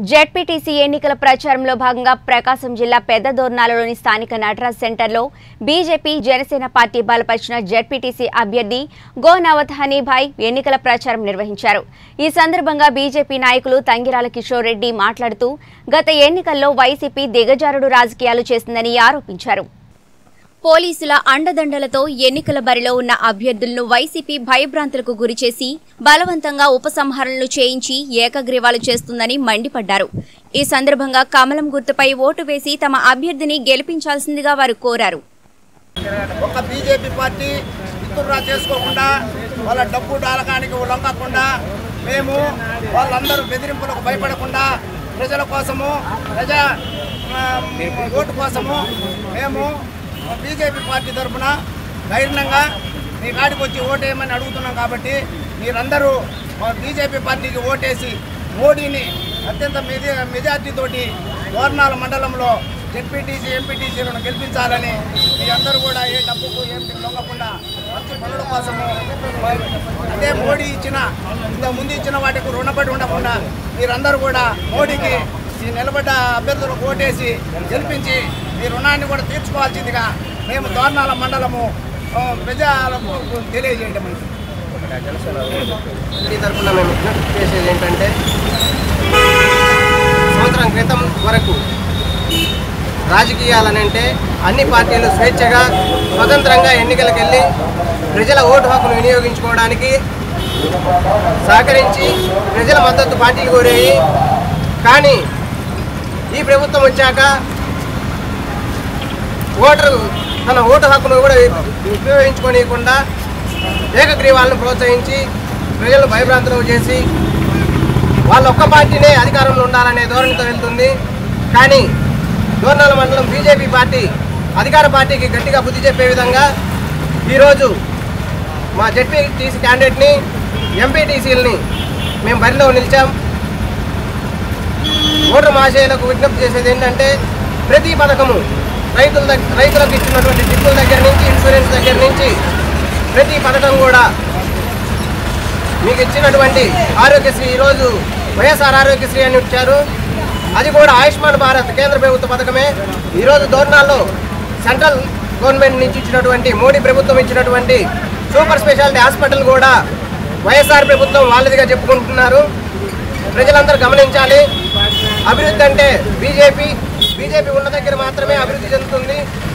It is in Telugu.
జెడ్పీటీసీ ఎన్నికల ప్రచారంలో భాగంగా ప్రకాశం జిల్లా పెద్ద దోర్నాలలోని స్థానిక నటరాజ్ సెంటర్లో బీజేపీ జనసేన పార్టీ బలపరిచిన జెడ్పీటీసీ అభ్యర్థి గో నవత్ హనీభాయ్ ఎన్నికల ప్రచారం నిర్వహించారు ఈ సందర్భంగా బీజేపీ నాయకులు తంగిరాల కిషోర్ రెడ్డి మాట్లాడుతూ గత ఎన్నికల్లో వైసీపీ దిగజారుడు రాజకీయాలు చేసిందని ఆరోపించారు పోలీసుల అండదండలతో ఎన్నికల బరిలో ఉన్న అభ్యర్థులను వైసీపీ భయభ్రాంతులకు గురిచేసి బలవంతంగా ఉపసంహరణలు చేయించి ఏకగ్రీవాలు చేస్తుందని మండిపడ్డారు ఈ సందర్భంగా కమలం గుర్తుపై ఓటు వేసి తమ అభ్యర్థిని గెలిపించాల్సిందిగా వారు కోరారు ఒక బీజేపీ పార్టీ ఇతుర్రా చేసుకోకుండా వాళ్ళ డబ్బు డాలకానికి లొంగకుండా మేము వాళ్ళందరూ బెదిరింపులకు భయపడకుండా ప్రజల కోసము ప్రజా ఆ, ఓటు కోసము మేము బీజేపీ పార్టీ తరఫున ధైర్యంగా మీ కాడికి వచ్చి ఓటేయమని అడుగుతున్నాం కాబట్టి మీరందరూ మా బీజేపీ పార్టీకి ఓటేసి మోడీని అత్యంత మెజ మెజార్టీతోటి గవర్నాల మండలంలో జెడ్పీటీసీ ఎంపీటీసీలను గెలిపించాలని మీ అందరూ కూడా ఏ డబ్బుకు ఏమిటి లొంగకుండా మంచి పనుల కోసము అదే మోడీ ఇచ్చిన ఇంత ముందు ఇచ్చిన వాటికి రుణపడి ఉండకుండా మీరందరూ కూడా మోడీకి ఈ నిలబడ్డ అభ్యర్థులకు ఓటేసి గెలిపించి ఈ రుణాన్ని కూడా తీర్చుకోవాల్సిందిగా మేము దోర్నాల మండలము ఆ, ప్రజలకు తెలియజేయడం ఈ తరఫున మేము విజ్ఞప్తి చేసేది ఏంటంటే సంవత్సరం క్రితం వరకు రాజకీయాలని అంటే అన్ని పార్టీలు స్వేచ్ఛగా స్వతంత్రంగా ఎన్నికలకు వెళ్ళి ప్రజల ఓటు హక్కును వినియోగించుకోవడానికి సహకరించి ప్రజల మద్దతు పార్టీలు కోరేవి కానీ ఈ ప్రభుత్వం వచ్చాక ఓటరు తన ఓటు హక్కును కూడా ఉపయోగించుకోనియకుండా ఏకగ్రీవాలను ప్రోత్సహించి ప్రజలు భయభ్రాంతులు చేసి వాళ్ళ ఒక్క పార్టీనే అధికారంలో ఉండాలనే ధోరణితో వెళ్తుంది కానీ దోర్నాల మండలం బీజేపీ పార్టీ అధికార పార్టీకి గట్టిగా బుద్ధి చెప్పే విధంగా ఈరోజు మా జెడ్పీటీసీ క్యాండిడేట్ని ఎంపీటీసీలని మేము బరిలో నిలిచాం ఓటర్ మహాశయులకు విజ్ఞప్తి చేసేది ఏంటంటే ప్రతి పథకము రైతుల దగ్గర రైతులకు ఇచ్చినటువంటి జిప్పుల దగ్గర నుంచి ఇన్సూరెన్స్ దగ్గర నుంచి ప్రతి పథకం కూడా మీకు ఇచ్చినటువంటి ఆరోగ్యశ్రీ ఈరోజు వైఎస్ఆర్ ఆరోగ్యశ్రీ అని ఇచ్చారు అది కూడా ఆయుష్మాన్ భారత్ కేంద్ర ప్రభుత్వ పథకమే ఈరోజు దోర్నాల్లో సెంట్రల్ గవర్నమెంట్ నుంచి ఇచ్చినటువంటి మోడీ ప్రభుత్వం ఇచ్చినటువంటి సూపర్ స్పెషాలిటీ హాస్పిటల్ కూడా వైఎస్ఆర్ ప్రభుత్వం వాళ్ళదిగా చెప్పుకుంటున్నారు ప్రజలందరూ గమనించాలి అభివృద్ధి అంటే బీజేపీ బీజేపీ ఉన్న దగ్గర మాత్రమే అభివృద్ధి చెందుతుంది